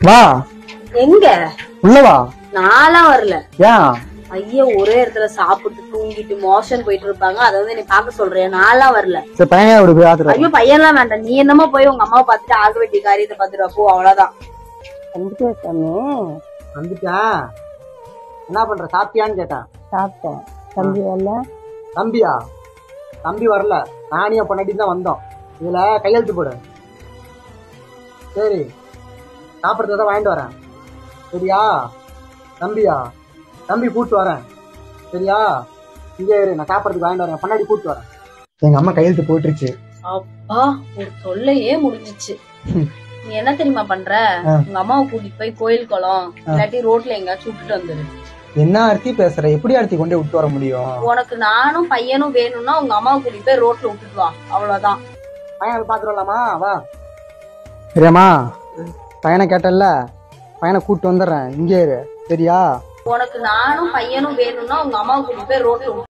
வா எங்க உள்ள வா நான்லாம் வரல ஏன் ஐயா ஒரே இடத்துல சாப்பிட்டு தூங்கிட்டு மோஷன் போயிட்டு இருப்பாங்க அதை வந்து நீ பாக்க சொல்றேன் நான்லாம் வரல சரி பையன் விடு போய் ஆத்துற ஐயோ பையன்லாம் வேண்டாம் நீ என்னமோ போய் உங்க அம்மாவை பார்த்துட்டு ஆக வேண்டிய காரியத்தை பார்த்துட்டு வா, போ அவ்வளவுதான் வந்துட்டே சாமி வந்துட்டேன் என்ன பண்ற சாப்பிட்டியான்னு கேட்டேன் சாப்பிட்டேன் தம்பி வரல தம்பியா தம்பி வரல நானியா பொண்ணாட்டி தான் வந்தோம் இதுல கையெழுத்து போடு சரி சாப்பிட்றத தான் வாங்கிட்டு வரேன் சரியா தம்பியா தம்பி கூட்டு வரேன் சரியா இங்கே இரு நான் சாப்பிட்றதுக்கு வாங்கிட்டு வரேன் பொண்ணாடி கூட்டு வரேன் எங்க அம்மா கையெழுத்து போட்டுருச்சு அப்பா ஒரு தொல்லையே முடிஞ்சிச்சு நீ என்ன தெரியுமா பண்ற ஆ. உங்க அம்மாவை கூட்டிட்டு போய் கோயில் குளம் இல்லாட்டி ரோட்ல எங்கேயாச்சும் விட்டுட்டு வந்துரு என்ன அர்த்தி பேசுற எப்படி அர்த்தி கொண்டு விட்டு வர முடியும் உனக்கு நானும் பையனும் வேணும்னா உங்க அம்மாவை கூட்டிட்டு போய் ரோட்ல விட்டுட்டு வா அவ்வளவுதான் பையனை பாத்துடலாமா வா சரியாம்மா பையனை கேட்டல்ல பையனை கூட்டு வந்துடுறேன் இங்கே இரு சரியா உனக்கு நானும் பையனும் வேணும்னா உங்க அம்மாவை கூட்டிட்டு போய் ரோட்ல விட்டுட்டு